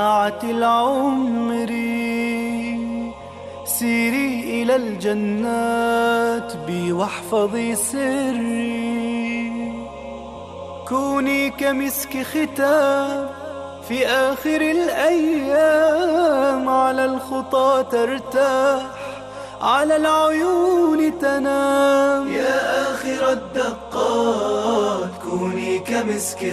ساعة العمر سيري إلى الجنات بي واحفظي سري كوني كمسك ختام في آخر الأيام على الخطى ترتاح على العيون تنام يا آخر الدقات كوني كمسك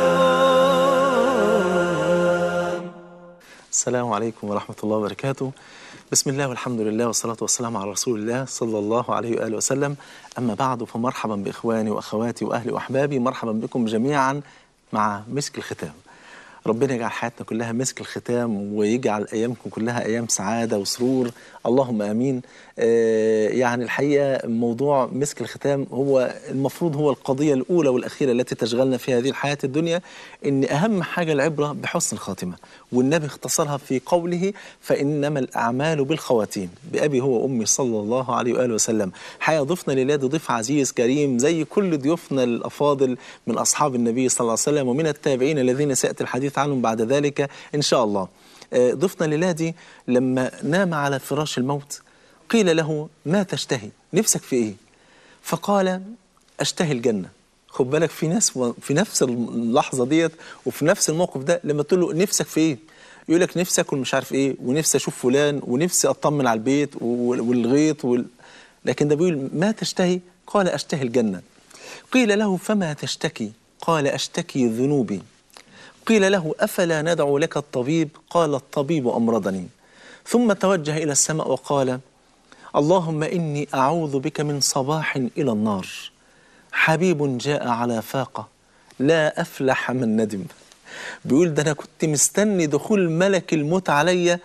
ختام السلام عليكم ورحمة الله وبركاته بسم الله والحمد لله والصلاة والسلام على رسول الله صلى الله عليه وآله وسلم أما بعد فمرحبا بإخواني وأخواتي وأهلي وأحبابي مرحبا بكم جميعا مع مسك الختام ربنا يجعل حياتنا كلها مسك الختام ويجعل أيامكم كلها أيام سعادة وسرور اللهم آمين آه يعني الحقيقة موضوع مسك الختام هو المفروض هو القضية الأولى والأخيرة التي تشغلنا في هذه الحياة الدنيا إن أهم حاجة العبرة بحسن الخاتمة والنبي اختصرها في قوله فإنما الأعمال بالخواتيم بأبي هو أمي صلى الله عليه وآله وسلم حقيقة ضيفنا لله ضيف عزيز كريم زي كل ضيوفنا الأفاضل من أصحاب النبي صلى الله عليه وسلم ومن التابعين الذين سيأتي الحديث عنهم بعد ذلك إن شاء الله آه، ضيفنا لله دي لما نام على فراش الموت قيل له ما تشتهي نفسك في إيه فقال أشتهي الجنة خد بالك في ناس و- في نفس اللحظة ديت وفي نفس الموقف ده لما تقول له نفسك في إيه يقول لك نفسي اكل مش عارف ايه ونفسي اشوف فلان ونفسي اطمن على البيت وال- والغيط وال... لكن ده بيقول ما تشتهي قال اشتهي الجنه قيل له فما تشتكي قال اشتكي ذنوبي قيل له افلا ندعو لك الطبيب قال الطبيب امرضني ثم توجه الى السماء وقال اللهم اني اعوذ بك من صباح الى النار حبيب جاء على فاقه لا افلح من ندم بيقول ده انا كنت مستني دخول ملك الموت عليا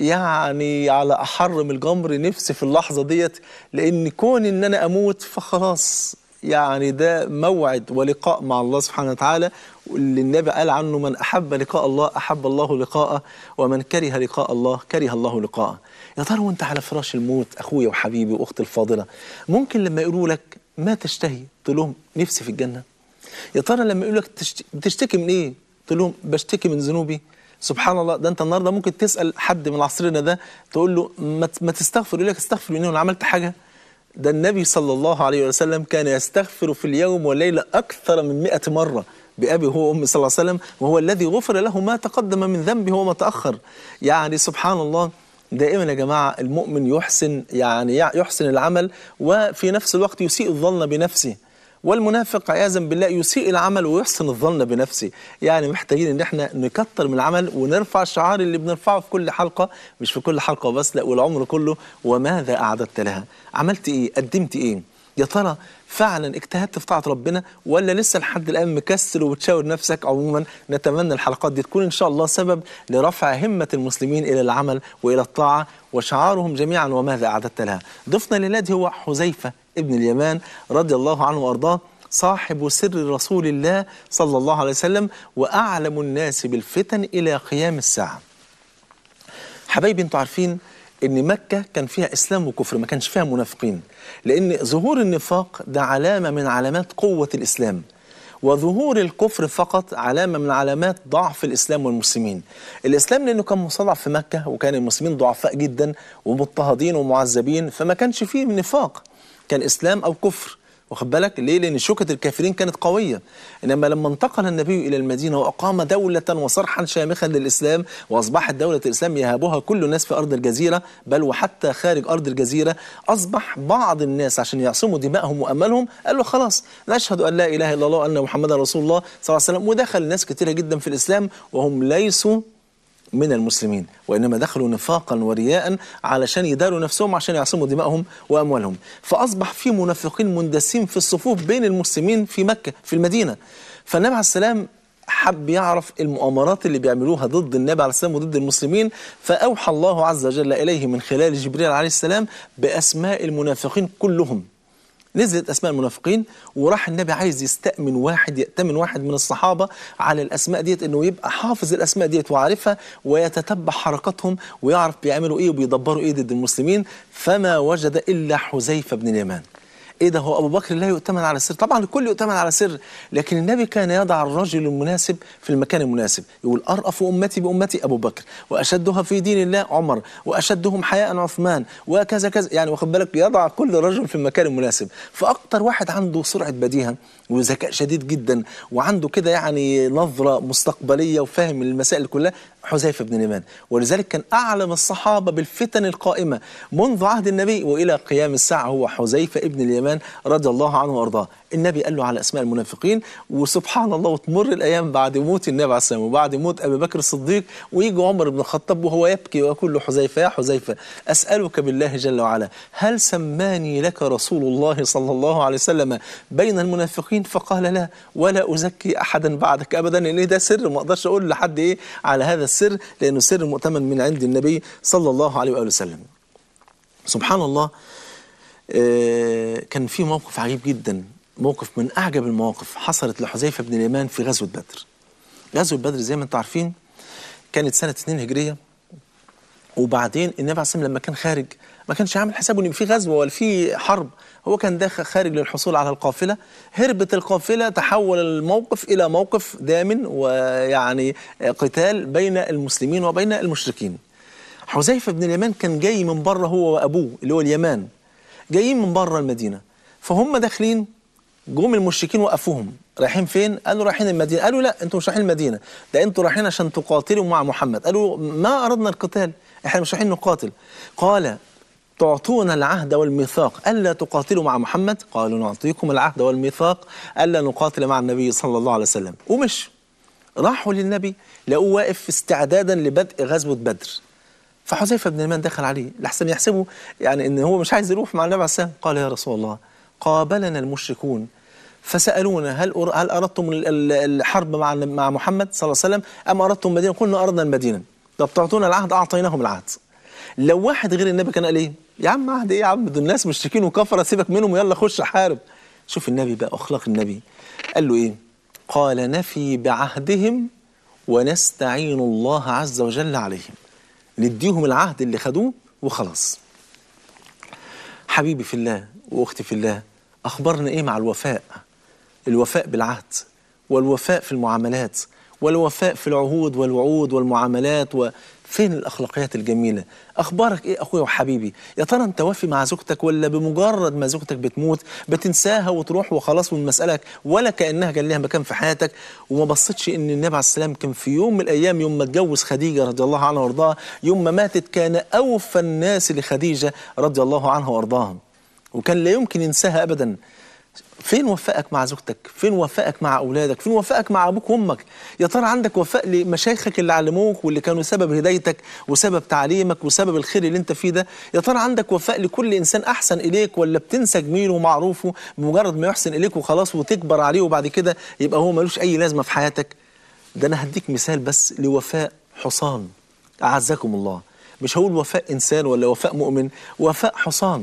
يعني على احر من الجمر نفسي في اللحظه ديت لان كون ان انا اموت فخلاص يعني ده موعد ولقاء مع الله سبحانه وتعالى واللي النبي قال عنه من احب لقاء الله احب الله لقاءه ومن كره لقاء الله كره الله لقاءه يا ترى وانت على فراش الموت اخويا وحبيبي واختي الفاضله ممكن لما يقولوا لك ما تشتهي تقول لهم نفسي في الجنه يا ترى لما يقول لك تشت- بتشتكي من ايه تقول لهم بشتكي من ذنوبي سبحان الله ده انت النهارده ممكن تسال حد من عصرنا ده تقول له ما ت- ما تستغفر يقول لك استغفر مني وانا عملت حاجه ده النبي صلى الله عليه وسلم كان يستغفر في اليوم والليله اكثر من مئة مره بأبي هو وأمي صلى الله عليه وسلم وهو الذي غفر له ما تقدم من ذنبه وما تأخر يعني سبحان الله دائما يا جماعة المؤمن يحسن يعني يحسن العمل وفي نفس الوقت يسيء الظن بنفسه والمنافق عياذا بالله يسيء العمل ويحسن الظن بنفسه يعني محتاجين ان احنا نكتر من العمل ونرفع الشعار اللي بنرفعه في كل حلقة مش في كل حلقة بس لا والعمر كله وماذا أعددت لها عملت ايه قدمت ايه يا ترى فعلا اجتهدت في طاعة ربنا ولا لسه لحد الآن مكسل وبتشاور نفسك عموما نتمنى الحلقات دي تكون إن شاء الله سبب لرفع همة المسلمين إلى العمل وإلى الطاعة وشعارهم جميعا وماذا أعددت لها ضفنا للاد هو حذيفة ابن اليمان رضي الله عنه وأرضاه صاحب سر رسول الله صلى الله عليه وسلم وأعلم الناس بالفتن إلى قيام الساعة حبايبي انتوا عارفين ان مكه كان فيها اسلام وكفر ما كانش فيها منافقين لان ظهور النفاق ده علامه من علامات قوه الاسلام وظهور الكفر فقط علامه من علامات ضعف الاسلام والمسلمين الاسلام لانه كان مستضعف في مكه وكان المسلمين ضعفاء جدا ومضطهدين ومعذبين فما كانش فيه نفاق كان اسلام او كفر واخد بالك ليه لان شوكه الكافرين كانت قويه انما لما انتقل النبي الى المدينه واقام دوله وصرحا شامخا للاسلام واصبحت دوله الاسلام يهابها كل الناس في ارض الجزيره بل وحتى خارج ارض الجزيره اصبح بعض الناس عشان يعصموا دمائهم واموالهم قالوا خلاص نشهد ان لا اله الا الله وان محمدا رسول الله صلى الله عليه وسلم ودخل ناس كثيره جدا في الاسلام وهم ليسوا من المسلمين وإنما دخلوا نفاقا ورياء علشان يداروا نفسهم عشان يعصموا دمائهم وأموالهم فأصبح في منافقين مندسين في الصفوف بين المسلمين في مكة في المدينة فالنبي عليه السلام حب يعرف المؤامرات اللي بيعملوها ضد النبي عليه السلام وضد المسلمين فأوحى الله عز وجل إليه من خلال جبريل عليه السلام بأسماء المنافقين كلهم نزلت اسماء المنافقين وراح النبي عايز يستأمن واحد يأتمن واحد من الصحابه على الاسماء ديت انه يبقى حافظ الاسماء ديت وعارفها ويتتبع حركاتهم ويعرف بيعملوا ايه وبيدبروا ايه ضد المسلمين فما وجد الا حذيفه بن اليمان ايه ده هو ابو بكر لا يؤتمن على السر طبعا الكل يؤتمن على سر لكن النبي كان يضع الرجل المناسب في المكان المناسب يقول ارأف امتي بامتي ابو بكر واشدها في دين الله عمر واشدهم حياء عثمان وكذا كذا يعني واخد بالك يضع كل رجل في المكان المناسب فاكتر واحد عنده سرعه بديهه وذكاء شديد جدا وعنده كده يعني نظره مستقبليه وفاهم المسائل كلها حذيفه بن اليمان ولذلك كان اعلم الصحابه بالفتن القائمه منذ عهد النبي والى قيام الساعه هو حذيفه ابن اليمان رضي الله عنه وارضاه النبي قال له على اسماء المنافقين وسبحان الله وتمر الايام بعد موت النبي عليه السلام وبعد موت ابي بكر الصديق ويجي عمر بن الخطاب وهو يبكي ويقول له حذيفه يا حذيفه اسالك بالله جل وعلا هل سماني لك رسول الله صلى الله عليه وسلم بين المنافقين فقال لا ولا ازكي احدا بعدك ابدا لان ده سر ما اقدرش اقول لحد ايه على هذا السر لانه سر مؤتمن من عند النبي صلى الله عليه واله وسلم سبحان الله آه، كان في موقف عجيب جدا موقف من اعجب المواقف حصلت لحذيفه بن اليمان في غزوه بدر غزوه بدر زي ما انتم عارفين كانت سنه 2 هجريه وبعدين النبي عليه الصلاه والسلام لما كان خارج ما كانش عامل حسابه ان في غزوه ولا في حرب هو كان داخل خارج للحصول على القافله هربت القافله تحول الموقف الى موقف دام ويعني قتال بين المسلمين وبين المشركين حذيفه بن اليمان كان جاي من بره هو وابوه اللي هو اليمان جايين من بره المدينه فهم داخلين جم المشركين وقفوهم رايحين فين؟ قالوا رايحين المدينه، قالوا لا انتوا مش رايحين المدينه، ده انتوا رايحين عشان تقاتلوا مع محمد، قالوا ما اردنا القتال، احنا مش رايحين نقاتل. قال تعطون العهد والميثاق الا تقاتلوا مع محمد؟ قالوا نعطيكم العهد والميثاق الا نقاتل مع النبي صلى الله عليه وسلم، ومش راحوا للنبي لقوه واقف استعدادا لبدء غزوه بدر. فحذيفه بن اليمان دخل عليه لحسن يحسبه يعني ان هو مش عايز يروح مع النبي عليه السلام قال يا رسول الله قابلنا المشركون فسالونا هل أر- هل اردتم ال- ال- الحرب مع مع محمد صلى الله عليه وسلم ام اردتم المدينه؟ قلنا اردنا المدينه. طب تعطونا العهد اعطيناهم العهد. لو واحد غير النبي كان قال ايه؟ يا عم عهد ايه يا عم دول الناس مشركين وكفره سيبك منهم يلا خش حارب. شوف النبي بقى اخلاق النبي. قال له ايه؟ قال نفي بعهدهم ونستعين الله عز وجل عليهم. نديهم العهد اللي خدوه وخلاص. حبيبي في الله واختي في الله اخبرنا ايه مع الوفاء الوفاء بالعهد والوفاء في المعاملات والوفاء في العهود والوعود والمعاملات وفين الاخلاقيات الجميله اخبارك ايه اخويا وحبيبي يا ترى انت وافي مع زوجتك ولا بمجرد ما زوجتك بتموت بتنساها وتروح وخلاص والمساله ولا كانها كان لها مكان في حياتك وما بصيتش ان النبي عليه السلام كان في يوم من الايام يوم ما اتجوز خديجه رضي الله عنها وارضاها يوم ما ماتت كان اوفى الناس لخديجه رضي الله عنها وارضاها وكان لا يمكن ينساها ابدا فين وفائك مع زوجتك فين وفائك مع اولادك فين وفائك مع ابوك وامك يا ترى عندك وفاء لمشايخك اللي علموك واللي كانوا سبب هدايتك وسبب تعليمك وسبب الخير اللي انت فيه ده يا ترى عندك وفاء لكل انسان احسن اليك ولا بتنسى جميله ومعروفه بمجرد ما يحسن اليك وخلاص وتكبر عليه وبعد كده يبقى هو ملوش اي لازمه في حياتك ده انا هديك مثال بس لوفاء حصان اعزكم الله مش هقول وفاء انسان ولا وفاء مؤمن وفاء حصان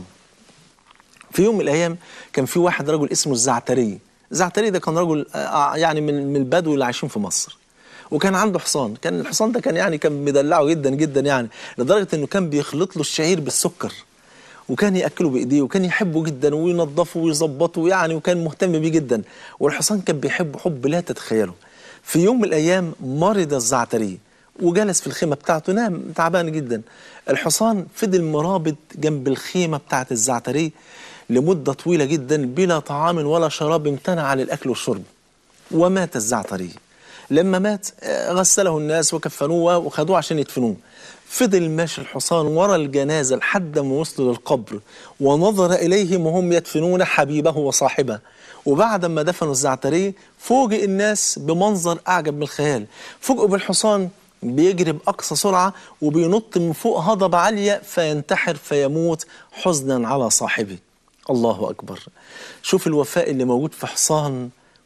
في يوم من الايام كان في واحد رجل اسمه الزعتري الزعتري ده كان رجل آه، يعني من من البدو اللي عايشين في مصر وكان عنده حصان كان الحصان ده كان يعني كان مدلعه جدا جدا يعني لدرجه انه كان بيخلط له الشعير بالسكر وكان ياكله بايديه وكان يحبه جدا وينظفه ويظبطه يعني وكان مهتم بيه جدا والحصان كان بيحبه حب لا تتخيله في يوم من الايام مرض الزعتري وجلس في الخيمه بتاعته نام تعبان جدا الحصان فضل مرابط جنب الخيمه بتاعت الزعتري لمده طويله جدا بلا طعام ولا شراب امتنع عن الاكل والشرب ومات الزعتري لما مات آه، غسله الناس وكفنوه وخدوه عشان يدفنوه فضل ماشي الحصان ورا الجنازة لحد ما وصلوا للقبر ونظر إليهم وهم يدفنون حبيبه وصاحبه وبعد ما دفنوا الزعتري فوجئ الناس بمنظر أعجب من الخيال فوجئوا بالحصان بيجري بأقصى سرعة وبينط من فوق هضبة عالية فينتحر فيموت حزنا على صاحبه الله أكبر شوف الوفاء اللي موجود في حصان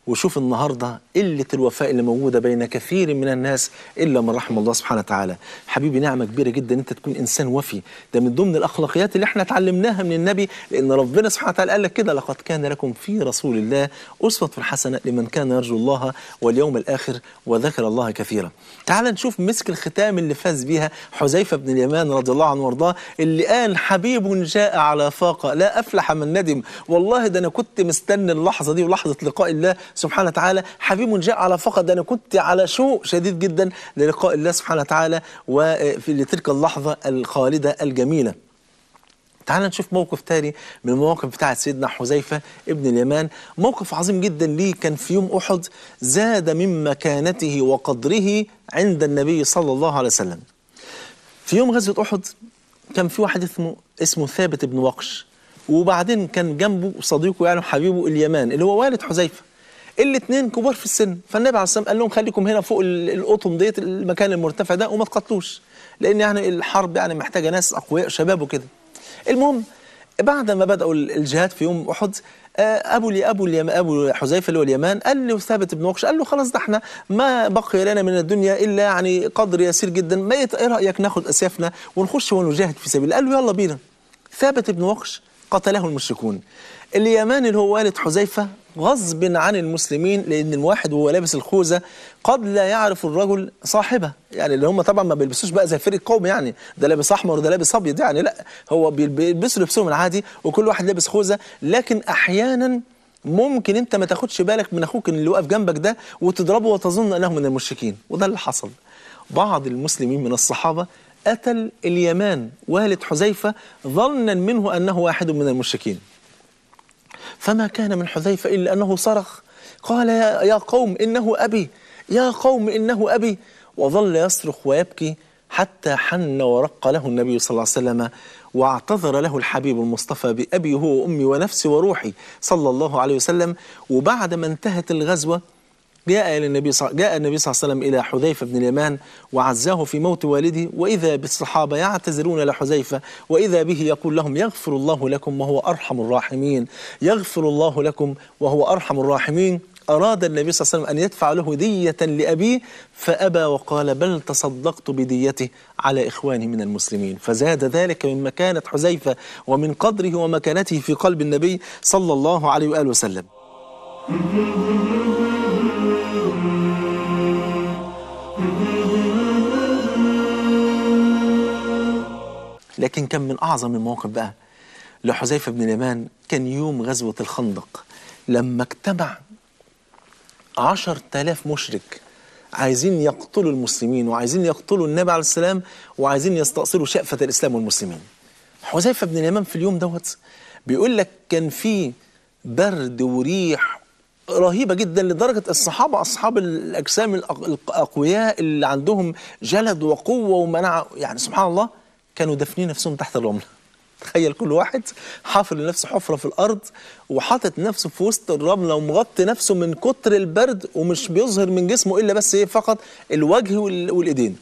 وشوف النهارده قله الوفاء اللي موجوده بين كثير من الناس الا من رحم الله سبحانه وتعالى حبيبي نعمه كبيره جدا انت تكون انسان وفي ده من ضمن الاخلاقيات اللي احنا اتعلمناها من النبي لان ربنا سبحانه وتعالى قال لك كده لقد كان لكم في رسول الله اسوه حسنه لمن كان يرجو الله واليوم الاخر وذكر الله كثيرا تعال نشوف مسك الختام اللي فاز بيها حذيفه بن اليمان رضي الله عنه وارضاه اللي قال حبيب جاء على فاقه لا افلح من ندم والله ده انا كنت مستني اللحظه دي ولحظه لقاء الله سبحانه وتعالى حبيب جاء على فقد انا كنت على شوق شديد جدا للقاء الله سبحانه وتعالى وفي لتلك اللحظه الخالده الجميله تعال نشوف موقف تاني من المواقف بتاعت سيدنا حذيفة ابن اليمان موقف عظيم جدا ليه كان في يوم أحد زاد من مكانته وقدره عند النبي صلى الله عليه وسلم في يوم غزوة أحد كان في واحد اسمه اسمه ثابت بن وقش وبعدين كان جنبه صديقه يعني حبيبه اليمان اللي هو والد حذيفه الاثنين كبار في السن فالنبي عليه الصلاه والسلام قال لهم خليكم هنا فوق ال- القطم ديت المكان المرتفع ده وما تقتلوش لان يعني الحرب يعني محتاجه ناس اقوياء شباب وكده المهم بعد ما بداوا ال- الجهاد في يوم احد آه، ابو لي ابو اليم ابو حذيفه اللي هو اليمان قال له ثابت بن وقش قال له خلاص ده احنا ما بقي لنا من الدنيا الا يعني قدر يسير جدا ما يت- ايه رايك ناخد اسيافنا ونخش ونجاهد في سبيل الله قال له يلا بينا ثابت بن وقش قتله المشركون اليمان اللي هو والد حذيفة غصب عن المسلمين لأن الواحد وهو لابس الخوذة قد لا يعرف الرجل صاحبه يعني اللي هم طبعا ما بيلبسوش بقى زي فريق قوم يعني ده لابس أحمر وده لابس أبيض يعني لا هو بيلب- بيلبسوا لبسهم العادي وكل واحد لابس خوذة لكن أحيانا ممكن انت ما تاخدش بالك من اخوك اللي واقف جنبك ده وتضربه وتظن انه من المشركين وده اللي حصل بعض المسلمين من الصحابه قتل اليمان والد حذيفه ظنا منه انه واحد من المشركين فما كان من حذيفة إلا أنه صرخ قال يا, يا قوم إنه أبي يا قوم إنه أبي وظل يصرخ ويبكي حتى حن ورق له النبي صلى الله عليه وسلم واعتذر له الحبيب المصطفى بأبي هو وأمي ونفسي وروحي صلى الله عليه وسلم وبعد ما انتهت الغزوة جاء إلى النبي صلى جاء النبي صلى الله عليه وسلم إلى حذيفة بن اليمان وعزاه في موت والده وإذا بالصحابة يعتذرون لحذيفة وإذا به يقول لهم يغفر الله لكم وهو أرحم الراحمين يغفر الله لكم وهو أرحم الراحمين أراد النبي صلى الله عليه وسلم أن يدفع له دية لأبيه فأبى وقال بل تصدقت بديته على إخواني من المسلمين فزاد ذلك من مكانة حذيفة ومن قدره ومكانته في قلب النبي صلى الله عليه وآله وسلم لكن كان من أعظم المواقف بقى لحذيفة بن اليمان كان يوم غزوة الخندق لما اجتمع عشر تلاف مشرك عايزين يقتلوا المسلمين وعايزين يقتلوا النبي عليه السلام وعايزين يستأصلوا شأفة الإسلام والمسلمين حذيفة بن اليمان في اليوم دوت بيقول لك كان في برد وريح رهيبة جدا لدرجة الصحابة أصحاب الأجسام الأق- الأقوياء اللي عندهم جلد وقوة ومناعة يعني سبحان الله كانوا دافنين نفسهم تحت الرملة تخيل كل واحد حافر لنفسه حفرة في الأرض وحاطط نفسه في وسط الرملة ومغطي نفسه من كتر البرد ومش بيظهر من جسمه إلا بس إيه فقط الوجه وال- والإيدين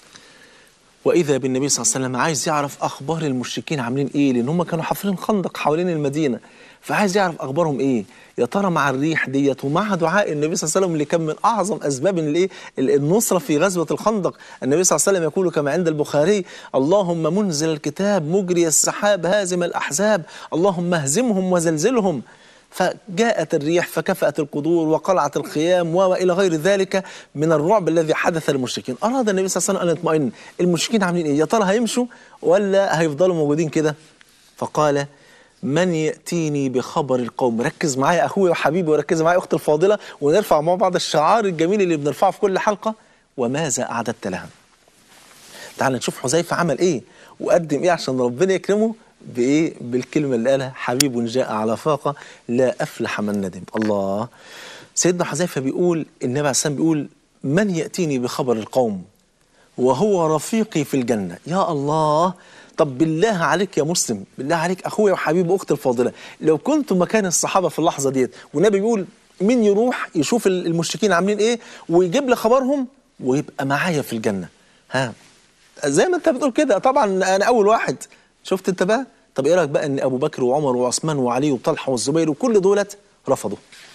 واذا بالنبي صلى الله عليه وسلم عايز يعرف اخبار المشركين عاملين ايه لان هم كانوا حافرين خندق حوالين المدينه فعايز يعرف اخبارهم ايه يا ترى مع الريح ديت ومع دعاء النبي صلى الله عليه وسلم اللي كان من اعظم اسباب الايه ال- النصره في غزوه الخندق النبي صلى الله عليه وسلم يقول كما عند البخاري اللهم منزل الكتاب مجري السحاب هازم الاحزاب اللهم اهزمهم وزلزلهم فجاءت الريح فكفأت القدور وقلعت الخيام والى غير ذلك من الرعب الذي حدث للمشركين اراد النبي صلى الله عليه وسلم ان يطمئن المشركين عاملين ايه يا ترى هيمشوا ولا هيفضلوا موجودين كده فقال من ياتيني بخبر القوم ركز معايا اخويا وحبيبي وركز معايا اختي الفاضله ونرفع مع بعض الشعار الجميل اللي بنرفعه في كل حلقه وماذا اعددت لها تعال نشوف حذيفه عمل ايه وقدم ايه عشان ربنا يكرمه بايه بالكلمه اللي قالها حبيب جاء على فاقه لا افلح من ندم الله سيدنا حذيفه بيقول النبي عليه السلام بيقول من ياتيني بخبر القوم وهو رفيقي في الجنه يا الله طب بالله عليك يا مسلم بالله عليك اخويا وحبيبي واختي الفاضله لو كنت مكان الصحابه في اللحظه ديت والنبي بيقول مين يروح يشوف المشركين عاملين ايه ويجيب لي خبرهم ويبقى معايا في الجنه ها زي ما انت بتقول كده طبعا انا اول واحد شفت انت بقى طب ايه رايك بقى ان ابو بكر وعمر وعثمان وعلي وطلحه والزبير وكل دولت رفضوا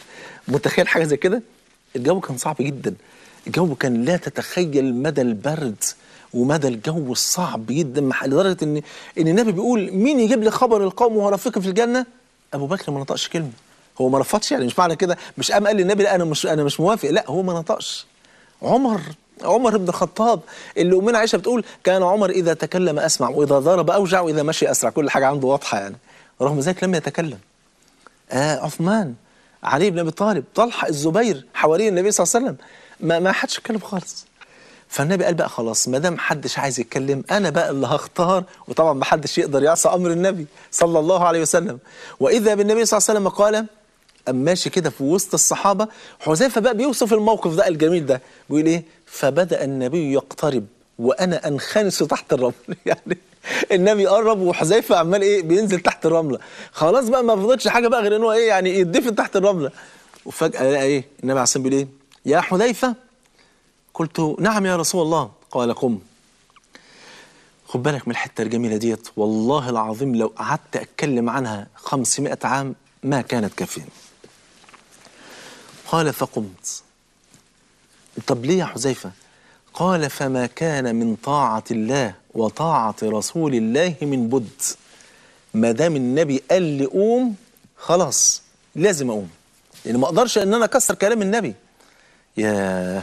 متخيل حاجه زي كده الجو كان صعب جدا الجو كان لا تتخيل مدى البرد ومدى الجو الصعب جدا مح- لدرجه ان ان النبي بيقول مين يجيب لي خبر القوم وهو رفيقي في الجنه ابو بكر ما نطقش كلمه هو ما رفضش يعني مش معنى كده مش قام قال للنبي لا انا مش انا مش موافق لا هو ما نطقش عمر عمر بن الخطاب اللي امنا عائشه بتقول كان عمر اذا تكلم اسمع واذا ضرب اوجع واذا مشي اسرع كل حاجه عنده واضحه يعني رغم ذلك لم يتكلم آه عثمان علي بن ابي طالب طلحه الزبير حواري النبي صلى الله عليه وسلم ما ما حدش اتكلم خالص فالنبي قال بقى خلاص ما دام حدش عايز يتكلم انا بقى اللي هختار وطبعا ما حدش يقدر يعصى امر النبي صلى الله عليه وسلم واذا بالنبي صلى الله عليه وسلم قال أم ماشي كده في وسط الصحابه حذيفه بقى بيوصف الموقف ده الجميل ده بيقول ايه فبدا النبي يقترب وانا انخنس تحت الرمل يعني النبي قرب وحذيفه عمال ايه بينزل تحت الرمله خلاص بقى ما فضلش حاجه بقى غير ان هو ايه يعني يدفن تحت الرمله وفجاه لقى ايه النبي عليه الصلاه والسلام بيقول ايه يا حذيفه قلت نعم يا رسول الله قال قم خد بالك من الحته الجميله ديت والله العظيم لو قعدت اتكلم عنها 500 عام ما كانت كافيه قال فقمت طب ليه يا حذيفه قال فما كان من طاعه الله وطاعه رسول الله من بد ما دام النبي قال لي قوم خلاص لازم اقوم لان ما اقدرش ان انا اكسر كلام النبي ياه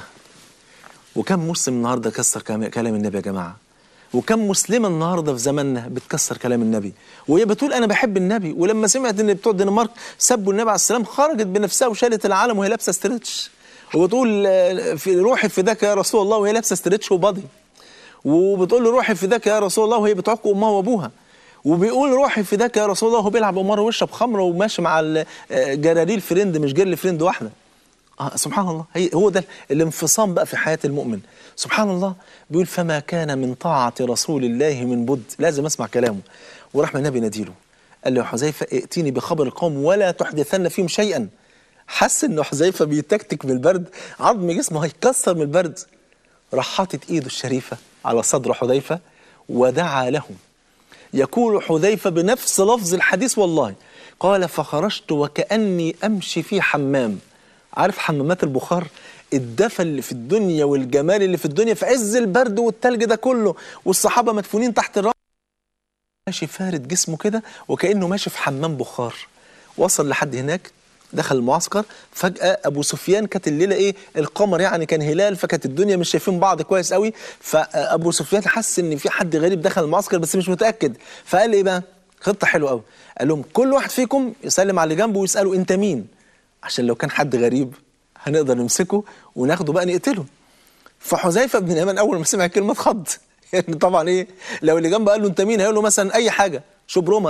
وكم مسلم النهارده كسر كلام كلام النبي يا جماعه وكم مسلمه النهارده في زماننا بتكسر كلام النبي وهي بتقول انا بحب النبي ولما سمعت ان بتوع الدنمارك سبوا النبي عليه السلام خرجت بنفسها وشالت العالم وهي لابسه ستريتش وبتقول آه، في روحي فداك يا رسول الله وهي لابسه ستريتش وبادي وبتقول له روحي فداك يا رسول الله وهي بتعق امها وابوها وبيقول روحي فداك يا رسول الله وهو بيلعب قمار ويشرب خمره وماشي مع ال- آه، جراريل فريند مش جيرل فريند واحده آه سبحان الله هي هو ده الانفصام بقى في حياة المؤمن سبحان الله بيقول فما كان من طاعة رسول الله من بد لازم اسمع كلامه وراح من النبي ناديله قال له يا حذيفة ائتيني بخبر القوم ولا تحدثن فيهم شيئا حس انه حذيفة بيتكتك من البرد عظم جسمه هيتكسر من البرد راح حاطط ايده الشريفة على صدر حذيفة ودعا له يقول حذيفة بنفس لفظ الحديث والله قال فخرجت وكأني أمشي في حمام عارف حمامات البخار الدفى اللي في الدنيا والجمال اللي في الدنيا في عز البرد والتلج ده كله والصحابة مدفونين تحت الرمل ماشي فارد جسمه كده وكأنه ماشي في حمام بخار وصل لحد هناك دخل المعسكر فجأة أبو سفيان كانت الليلة إيه القمر يعني كان هلال فكانت الدنيا مش شايفين بعض كويس قوي فأبو سفيان حس إن في حد غريب دخل المعسكر بس مش متأكد فقال إيه بقى خطة حلوة قوي قال لهم كل واحد فيكم يسلم على اللي جنبه ويسأله أنت مين عشان لو كان حد غريب هنقدر نمسكه وناخده بقى نقتله فحذيفه بن اليمان اول ما سمع الكلمه اتخض يعني طبعا ايه لو اللي جنبه قال له انت مين هيقول له مثلا اي حاجه شبرمه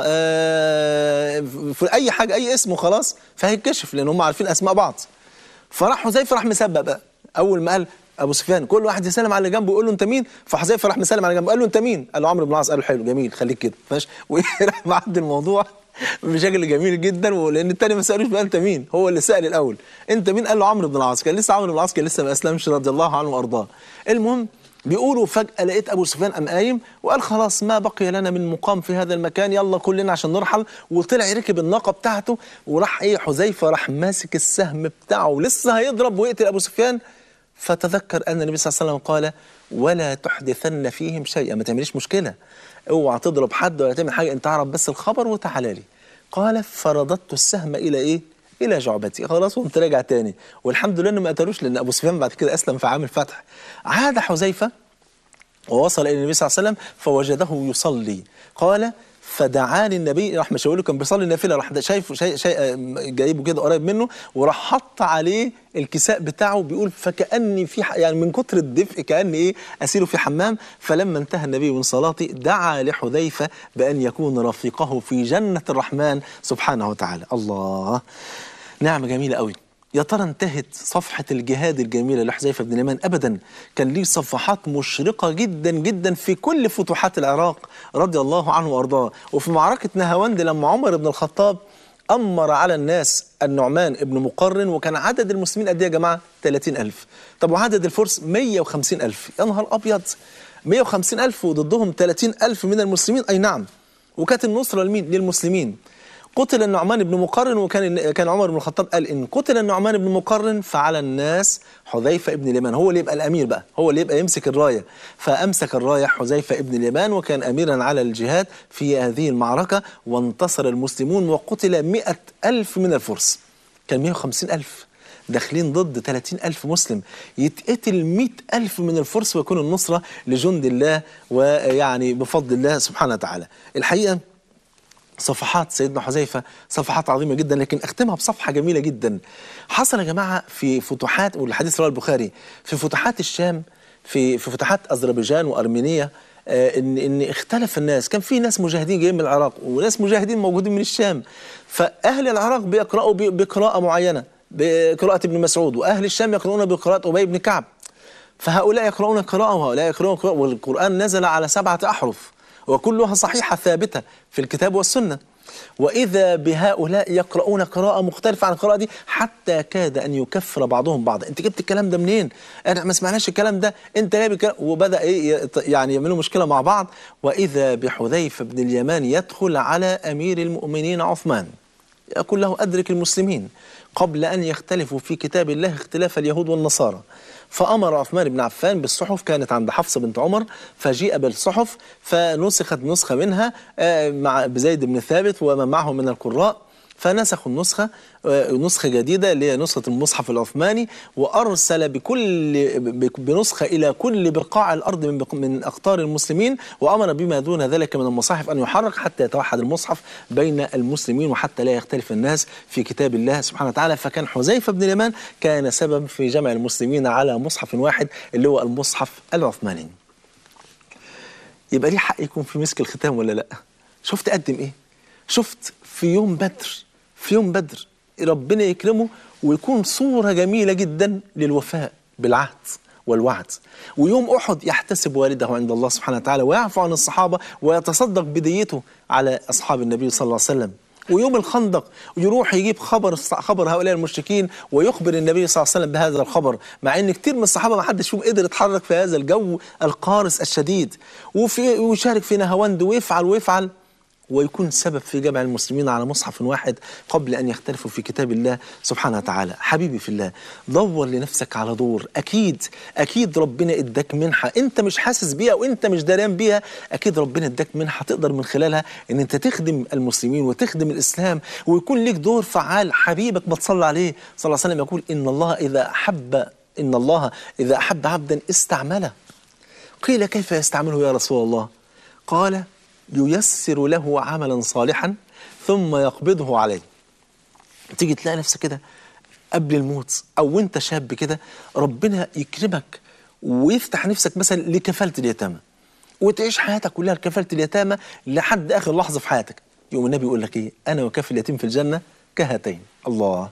آه في اي حاجه اي اسم وخلاص فهيتكشف لان هم عارفين اسماء بعض فراح حذيفه راح مسبق بقى اول ما قال ابو سفيان كل واحد يسلم على اللي جنبه ويقول له انت مين فحذيفه راح مسلم على اللي جنبه قال له انت مين قال له عمرو بن العاص قال له حلو جميل خليك كده ماشي وراح معدي الموضوع بشكل جميل جدا ولان التاني ما سالوش بقى انت مين هو اللي سال الاول انت مين قال له عمرو بن العاص كان لسه عمرو بن العاص كان لسه ما اسلمش رضي الله عنه وارضاه المهم بيقولوا فجأة لقيت أبو سفيان قام قايم وقال خلاص ما بقي لنا من مقام في هذا المكان يلا كلنا عشان نرحل وطلع يركب الناقة بتاعته وراح إيه حذيفة راح ماسك السهم بتاعه لسه هيضرب ويقتل أبو سفيان فتذكر أن النبي صلى الله عليه وسلم قال ولا تحدثن فيهم شيئا ما تعمليش مشكلة اوعى تضرب حد ولا تعمل حاجة انت اعرف بس الخبر وتعالى لي قال فرددت السهم إلى إيه الى جعبتي خلاص وقمت راجع تاني والحمد لله انه ما قتلوش لان ابو سفيان بعد كده اسلم في عام الفتح عاد حذيفه ووصل الى النبي صلى الله عليه وسلم فوجده يصلي قال فدعاني النبي راح مشاور له كان بيصلي النافله راح شايفه شيء شيء جايبه كده قريب منه وراح حط عليه الكساء بتاعه بيقول فكاني في ح- يعني من كتر الدفء كاني ايه اسير في حمام فلما انتهى النبي من صلاته دعا لحذيفه بان يكون رفيقه في جنه الرحمن سبحانه وتعالى الله نعمه جميله قوي يا ترى انتهت صفحة الجهاد الجميلة لحذيفة بن اليمان أبدا كان ليه صفحات مشرقة جدا جدا في كل فتوحات العراق رضي الله عنه وأرضاه وفي معركة نهاوند لما عمر بن الخطاب أمر على الناس النعمان ابن مقرن وكان عدد المسلمين قد إيه يا جماعة 30 ألف طب وعدد الفرس 150 ألف يا نهار أبيض 150 ألف وضدهم 30 ألف من المسلمين أي نعم وكانت النصرة لمين للمسلمين قتل النعمان بن مقرن وكان كان عمر بن الخطاب قال ان قتل النعمان بن مقرن فعلى الناس حذيفه ابن اليمان هو اللي يبقى الامير بقى هو اللي يبقى يمسك الرايه فامسك الرايه حذيفه ابن اليمان وكان اميرا على الجهاد في هذه المعركه وانتصر المسلمون وقتل مئة ألف من الفرس كان 150 ألف داخلين ضد 30 ألف مسلم يتقتل 100 ألف من الفرس ويكون النصرة لجند الله ويعني بفضل الله سبحانه وتعالى الحقيقة صفحات سيدنا حذيفة صفحات عظيمة جدا لكن أختمها بصفحة جميلة جدا حصل يا جماعة في فتوحات والحديث رواه البخاري في فتوحات الشام في في فتوحات أذربيجان وأرمينيا آه، ان ان اختلف الناس كان في ناس مجاهدين جايين من العراق وناس مجاهدين موجودين من الشام فاهل العراق بيقراوا ب- بقراءه معينه بقراءه ابن مسعود واهل الشام يقرؤون بقراءه ابي بن كعب فهؤلاء يقرؤون قراءه وهؤلاء يقرؤون قراءه والقران نزل على سبعه احرف وكلها صحيحه ثابته في الكتاب والسنه واذا بهؤلاء يقرؤون قراءه مختلفه عن القراءه دي حتى كاد ان يكفر بعضهم بعضا انت جبت الكلام ده منين انا ما سمعناش الكلام ده انت جايب الكلام وبدا ايه يت- يعني يعملوا مشكله مع بعض واذا بحذيفه بن اليمان يدخل على امير المؤمنين عثمان يقول له أدرك المسلمين قبل أن يختلفوا في كتاب الله اختلاف اليهود والنصارى فأمر عثمان بن عفان بالصحف كانت عند حفصة بنت عمر فجيء بالصحف فنسخت نسخة منها آه، مع بزيد بن ثابت ومن معه من القراء فنسخوا النسخة آه، نسخة جديدة اللي هي نسخة المصحف العثماني وأرسل بكل ب- بنسخة إلى كل بقاع الأرض من بق- من أقطار المسلمين وأمر بما دون ذلك من المصاحف أن يحرك حتى يتوحد المصحف بين المسلمين وحتى لا يختلف الناس في كتاب الله سبحانه وتعالى فكان حذيفة بن اليمان كان سبب في جمع المسلمين على مصحف واحد اللي هو المصحف العثماني يبقى ليه حق يكون في مسك الختام ولا لا شفت قدم ايه شفت في يوم بدر في يوم بدر ربنا يكرمه ويكون صورة جميلة جدا للوفاء بالعهد والوعد ويوم أحد يحتسب والده عند الله سبحانه وتعالى ويعفو عن الصحابة ويتصدق بديته على أصحاب النبي صلى الله عليه وسلم ويوم الخندق يروح يجيب خبر خبر هؤلاء المشركين ويخبر النبي صلى الله عليه وسلم بهذا الخبر مع ان كتير من الصحابه ما حدش فيهم قدر يتحرك في هذا الجو القارس الشديد وفي ويشارك في نهاوند ويفعل ويفعل ويكون سبب في جمع المسلمين على مصحف واحد قبل أن يختلفوا في كتاب الله سبحانه وتعالى حبيبي في الله دور لنفسك على دور أكيد أكيد ربنا إداك منحة أنت مش حاسس بيها وأنت مش داريان بيها أكيد ربنا إداك منحة تقدر من خلالها أن أنت تخدم المسلمين وتخدم الإسلام ويكون ليك دور فعال حبيبك ما تصلى عليه صلى الله عليه وسلم يقول إن الله إذا أحب إن الله إذا أحب عبدا استعمله قيل كيف يستعمله يا رسول الله قال ييسر له عملا صالحا ثم يقبضه عليه تيجي تلاقي نفسك كده قبل الموت او وانت شاب كده ربنا يكرمك ويفتح نفسك مثلا لكفاله اليتامى وتعيش حياتك كلها لكفاله اليتامى لحد اخر لحظه في حياتك يوم النبي يقول لك ايه انا وكفل اليتيم في الجنه كهاتين الله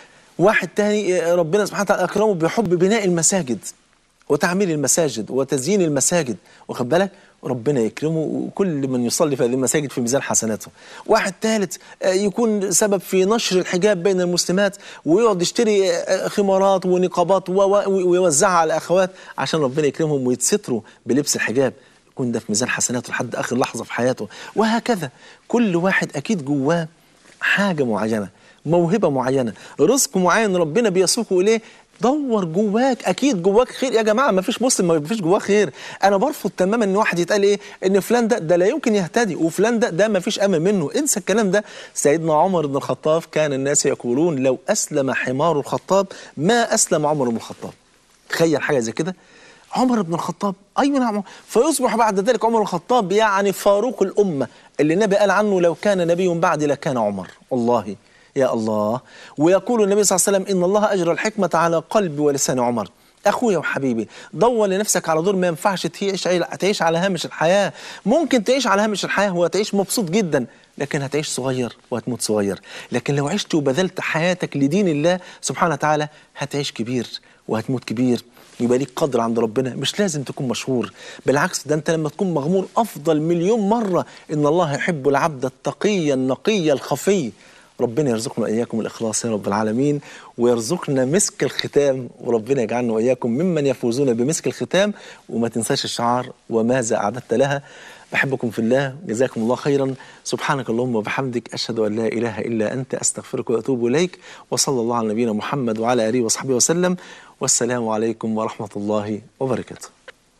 واحد تاني ربنا سبحانه وتعالى اكرمه بحب بناء المساجد وتعمير المساجد وتزيين المساجد واخد بالك ربنا يكرمه وكل من يصلي في هذه المساجد في ميزان حسناته واحد ثالث آه، يكون سبب في نشر الحجاب بين المسلمات ويقعد يشتري آه، خمارات ونقابات و- و- ويوزعها على الاخوات عشان ربنا يكرمهم ويتستروا بلبس الحجاب يكون ده في ميزان حسناته لحد اخر لحظه في حياته وهكذا كل واحد اكيد جواه حاجه معينه موهبه معينه رزق معين ربنا بيسوقه اليه دور جواك اكيد جواك خير يا جماعه ما فيش مسلم ما فيش جواه خير انا برفض تماما ان واحد يتقال ايه ان فلان ده ده لا يمكن يهتدي وفلان ده ده ما فيش امل منه انسى الكلام ده سيدنا عمر بن الخطاب كان الناس يقولون لو اسلم حمار الخطاب ما اسلم عمر بن الخطاب تخيل حاجه زي كده عمر بن الخطاب ايوه نعم فيصبح بعد ذلك عمر بن الخطاب يعني فاروق الامه اللي النبي قال عنه لو كان نبي بعدي لكان عمر والله يا الله ويقول النبي صلى الله عليه وسلم ان الله اجرى الحكمه على قلب ولسان عمر اخويا وحبيبي دور لنفسك على دور ما ينفعش تعيش تعيش على هامش الحياه ممكن تعيش على هامش الحياه وتعيش مبسوط جدا لكن هتعيش صغير وهتموت صغير لكن لو عشت وبذلت حياتك لدين الله سبحانه وتعالى هتعيش كبير وهتموت كبير يبقى ليك قدر عند ربنا مش لازم تكون مشهور بالعكس ده انت لما تكون مغمور افضل مليون مره ان الله يحب العبد التقي النقي الخفي ربنا يرزقنا وإياكم الإخلاص يا رب العالمين ويرزقنا مسك الختام وربنا يجعلنا وإياكم ممن يفوزون بمسك الختام وما تنساش الشعار وماذا أعددت لها بحبكم في الله جزاكم الله خيرا سبحانك اللهم وبحمدك أشهد أن لا إله إلا أنت أستغفرك وأتوب إليك وصلى الله على نبينا محمد وعلى آله وصحبه وسلم والسلام عليكم ورحمة الله وبركاته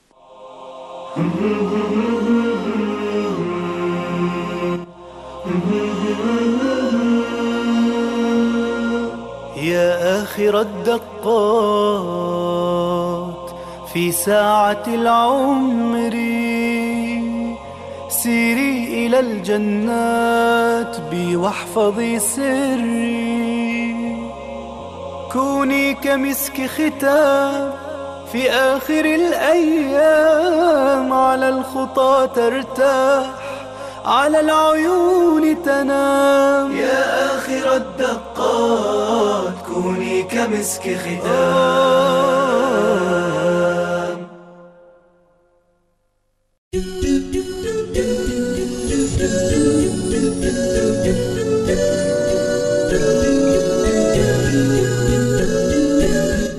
يا آخر الدقات في ساعة العمر سيري إلى الجنات بي واحفظي سري كوني كمسك ختام في آخر الأيام على الخطى ترتاح على العيون تنام يا آخر الدقات كوني كمسك ختام